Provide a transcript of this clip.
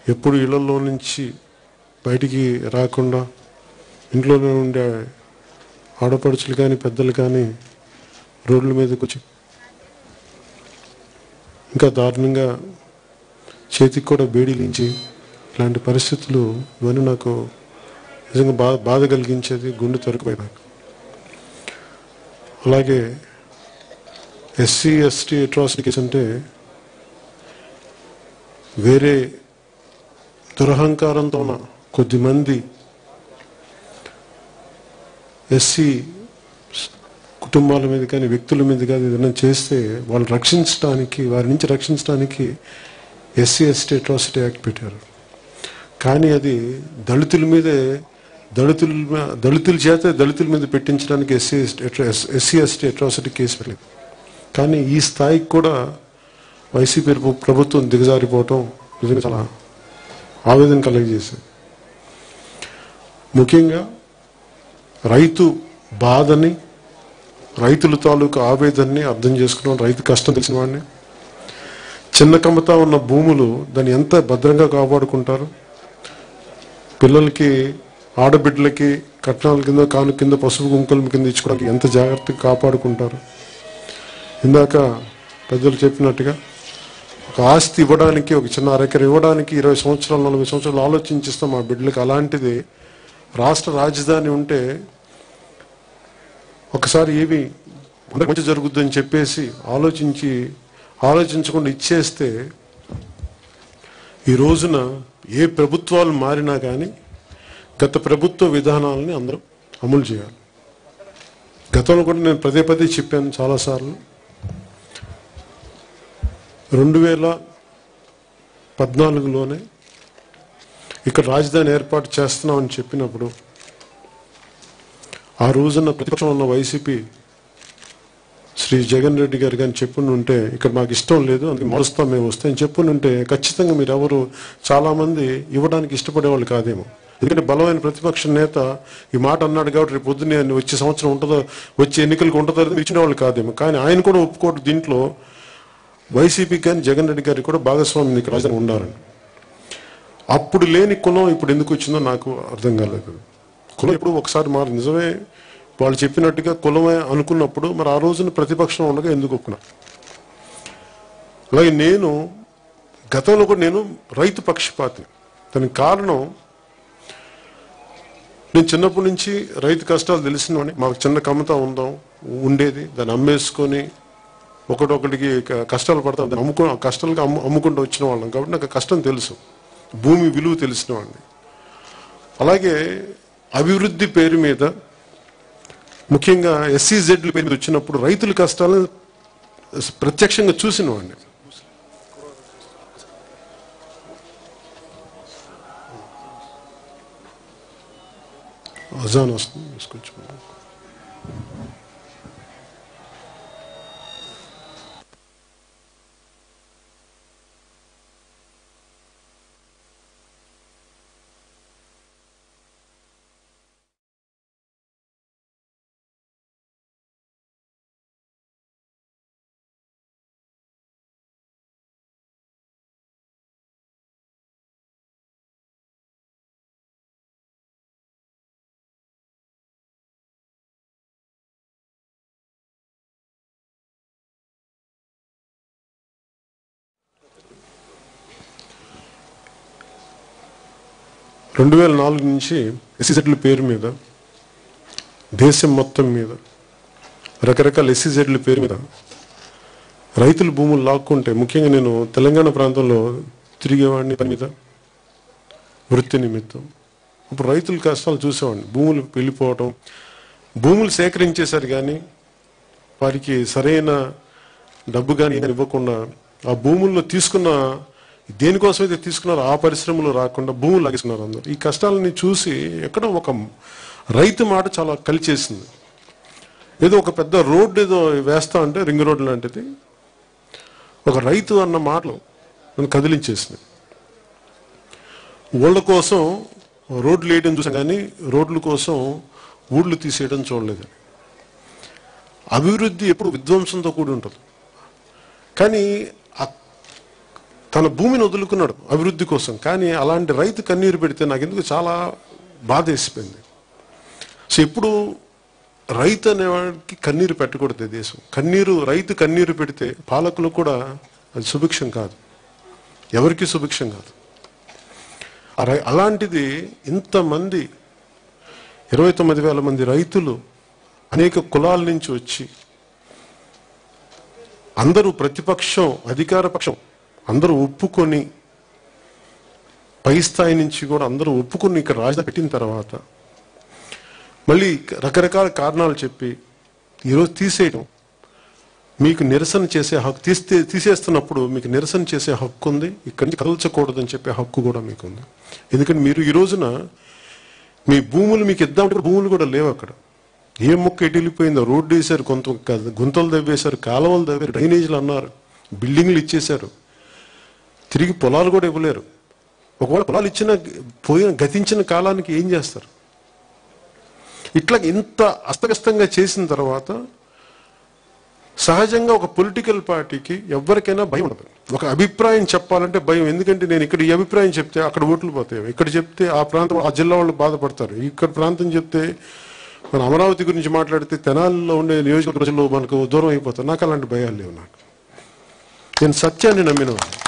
ఎప్పుడు ఇళ్లలో నుంచి బయటికి రాకుండా ఇంట్లోనే ఉండే ఆడపడుచులు కానీ పెద్దలు కానీ రోడ్ల మీదకి వచ్చి ఇంకా దారుణంగా చేతికి కూడా బేడీలించి ఇలాంటి పరిస్థితులు ఇవన్నీ నాకు నిజంగా బాధ బాధ కలిగించేది గుండె తొరికిపోయి నాకు అలాగే ఎస్సీ ఎస్టీ అట్రాసిటీ కేసు అంటే వేరే దురహంకారంతో ఉన్న కొద్దిమంది ఎస్సీ కుటుంబాల మీద కానీ వ్యక్తుల మీద కానీ ఏదైనా చేస్తే వాళ్ళు రక్షించడానికి వారి నుంచి రక్షించడానికి ఎస్సీ ఎస్టీ అట్రాసిటీ యాక్ట్ పెట్టారు కానీ అది దళితుల మీదే దళితుల మీ- దళితుల చేత దళితుల మీద పెట్టించడానికి SC SC ST atrocity case పెట్టలేదు కానీ ఈ స్థాయికి కూడా వైసీపీ ప్రభు- ప్రభుత్వం దిగజారిపోవటం నిజంగా చాలా ఆవేదన కలగజేసింది ముఖ్యంగా రైతు బాధని రైతుల తాలూకు ఆవేదనని అర్థం చేసుకున్నాం రైతు కష్టం తెలిసిన వాడిని చిన్న కమ్మతా ఉన్న భూములు దాన్ని ఎంత భద్రంగా కాపాడుకుంటారు పిల్లలకి ఆడబిడ్డలకి కట్నాల కింద కాను కింద పసుపు కుంకుల కింద ఇచ్చుకోవడానికి ఎంత జాగ్రత్తగా కాపాడుకుంటారు ఇందాక పెద్దలు చెప్పినట్టుగా ఒక ఆస్తి ఇవ్వడానికి ఒక చిన్న అరెకర ఇవ్వడానికి ఇరవై సంవత్సరాలు నలభై సంవత్సరాలు ఆలోచించిస్తాం మా బిడ్డలకి అలాంటిది రాష్ట్ర రాజధాని ఉంటే ఒకసారి ఏమి అందరికి మంచి జరుగుద్దని చెప్పేసి ఆలోచించి ఆలోచించకుండా ఇచ్చేస్తే ఈ రోజున ఏ ప్రభుత్వాలు మారినా కానీ గత ప్రభుత్వ విధానాలని అందరూ అమలు చేయాలి గతంలో కూడా నేను పదే పదే చెప్పాను చాలాసార్లు రెండు వేల పద్నాలుగులోనే ఇక్కడ రాజధాని ఏర్పాటు చేస్తున్నామని చెప్పినప్పుడు ఆ రోజున ప్రతిపక్షం ఉన్న వైసీపీ శ్రీ జగన్ రెడ్డి గారు కానీ చెప్పుని ఉంటే ఇక్కడ మాకు ఇష్టం లేదు అందుకే మారుస్తాం మేము వస్తే అని చెప్పుని ఉంటే ఖచ్చితంగా మీరు ఎవరు చాలా మంది ఇవ్వడానికి ఇష్టపడేవాళ్ళు కాదేమో ఎందుకంటే బలమైన ప్రతిపక్ష నేత ఈ మాట అన్నాడు కాబట్టి రేపు పొద్దున్నే ఆయన వచ్చే సంవత్సరం ఉంటుందో వచ్చే ఎన్నికలకు ఉంటుందో అని ఇచ్చిన వాళ్ళు కాదేమో కానీ ఆయన కూడా ఒప్పుకోవడం దీంట్లో వైసీపీ కానీ జగన్ రెడ్డి గారికి కూడా భాగస్వామ్యం ఇక్కడ రాజధాని ఉండాలని అప్పుడు లేని కులం ఇప్పుడు ఎందుకు వచ్చిందో నాకు అర్థం కాలేదు కులం ఇప్పుడు ఒకసారి మారు నిజమే వాళ్ళు చెప్పినట్టుగా కులమే అనుకున్నప్పుడు మరి ఆ రోజున ప్రతిపక్షం ఉండగా ఎందుకు ఒప్పుకున్నా అలాగే నేను గతంలో కూడా నేను రైతు పక్షపాతి దానికి కారణం నేను చిన్నప్పటి నుంచి రైతు కష్టాలు తెలిసినవాడిని మాకు చిన్న కమ్మత ఉందాం ఉండేది దాన్ని అమ్మేసుకొని ఒకటొకటికి క- కష్టాలు పడతాం దాన్ని అమ్ముకో కష్టాలకి అమ్ము అమ్ముకుంటూ వచ్చిన వాళ్ళం కాబట్టి నాకు ఆ కష్టం తెలుసు భూమి విలువ తెలిసిన వాడిని అలాగే అభివృద్ధి పేరు మీద ముఖ్యంగా ఎస్సీజెడ్ల పేరు మీద వచ్చినప్పుడు రైతుల కష్టాలను ప్రత్యక్షంగా చూసిన వాడిని అజాన్ వస్తుంది తీసుకొచ్చుకున్నాం రెండు వేల నాలుగు నుంచి ఎస్సీజెడ్ల పేరు మీద దేశం మొత్తం మీద రకరకాల ఎస్సీజెడ్ల పేరు మీద రైతుల భూములు లాక్కుంటే ముఖ్యంగా నేను తెలంగాణ ప్రాంతంలో తిరిగేవాడిని పని మీద వృత్తి నిమిత్తం అప్పుడు రైతుల కష్టాలు చూసేవాడిని భూములు వెళ్ళిపోవటం భూములు సేకరించేశారు కానీ వారికి సరైన డబ్బు కానీ ఏమీ ఇవ్వకుండా ఆ భూముల్లో తీసుకున్న దేనికోసమైతే తీసుకున్నారో ఆ పరిశ్రమలు రాకుండా భూములు లాగేసుకున్నారు అందరూ ఈ కష్టాలని చూసి ఎక్కడో ఒక రైతు మాట చాలా కలిచేసింది ఏదో ఒక పెద్ద రోడ్డు ఏదో వేస్తా అంటే రింగ్ రోడ్ లాంటిది ఒక రైతు అన్న మాటలు నన్ను కదిలించేసింది ఊళ్ళ కోసం రోడ్లు వేయడం చూసాం కానీ రోడ్ల కోసం ఊళ్ళు తీసేయడం చూడలేదు అభివృద్ధి ఎప్పుడు విధ్వంసంతో కూడి ఉంటుంది కానీ ఆ తన భూమిని వదులుకున్నాడు అభివృద్ధి కోసం కానీ అలాంటి రైతు కన్నీరు పెడితే నాకు ఎందుకు చాలా బాధ వేసిపోయింది సో ఎప్పుడు రైతు అనేవాడికి కన్నీరు పెట్టకూడదు ఈ దేశం కన్నీరు రైతు కన్నీరు పెడితే పాలకులు కూడా అది సుభిక్షం కాదు ఎవరికి సుభిక్షం కాదు ఆ రై- అలాంటిది ఇంతమంది ఇరవై తొమ్మిది వేల మంది రైతులు అనేక కులాల నుంచి వచ్చి అందరూ ప్రతిపక్షం అధికార పక్షం అందరూ ఒప్పుకొని పై స్థాయి నుంచి కూడా అందరూ ఒప్పుకొని ఇక్కడ రాజధాని పెట్టిన తర్వాత మళ్ళీ రకరకాల కారణాలు చెప్పి ఈరోజు తీసేయడం మీకు నిరసన చేసే హక్కు తీస్తే తీసేస్తున్నప్పుడు మీకు నిరసన చేసే హక్కు ఉంది ఇక్కడి నుంచి కదల్చకూడదని చెప్పే హక్కు కూడా మీకు ఉంది ఎందుకంటే మీరు ఈ రోజున మీ భూములు మీకు ఇద్దామంటే భూములు కూడా లేవు అక్కడ ఏ మొక్క ఎటు వెళ్ళిపోయిందో రోడ్డు వేశారు కొంత గుంతలు తవ్వేశారు కాలువలు తవ్వారు డ్రైనేజీలు అన్నారు బిల్డింగ్లు ఇచ్చేశారు తిరిగి పొలాలు కూడా ఇవ్వలేరు ఒకవేళ పొలాలు ఇచ్చిన పోయిన గతించిన కాలానికి ఏం చేస్తారు ఇట్లా ఇంత అస్తవ్యస్తంగా చేసిన తర్వాత సహజంగా ఒక పొలిటికల్ పార్టీకి ఎవరికైనా భయం ఉండదు ఒక అభిప్రాయం చెప్పాలంటే భయం ఎందుకంటే నేను ఇక్కడ ఈ అభిప్రాయం చెప్తే అక్కడ ఓట్లు పోతాయి ఇక్కడ చెప్తే ఆ ప్రాంతం ఆ జిల్లా వాళ్ళు బాధపడతారు ఇక్కడ ప్రాంతం చెప్తే మన అమరావతి గురించి మాట్లాడితే తెనాలిలో ఉండే నియోజకవర్గ ప్రజలు మనకు దూరం అయిపోతారు నాకు అలాంటి భయాలు లేవు నాకు నేను సత్యాన్ని నమ్మిన వాడిని.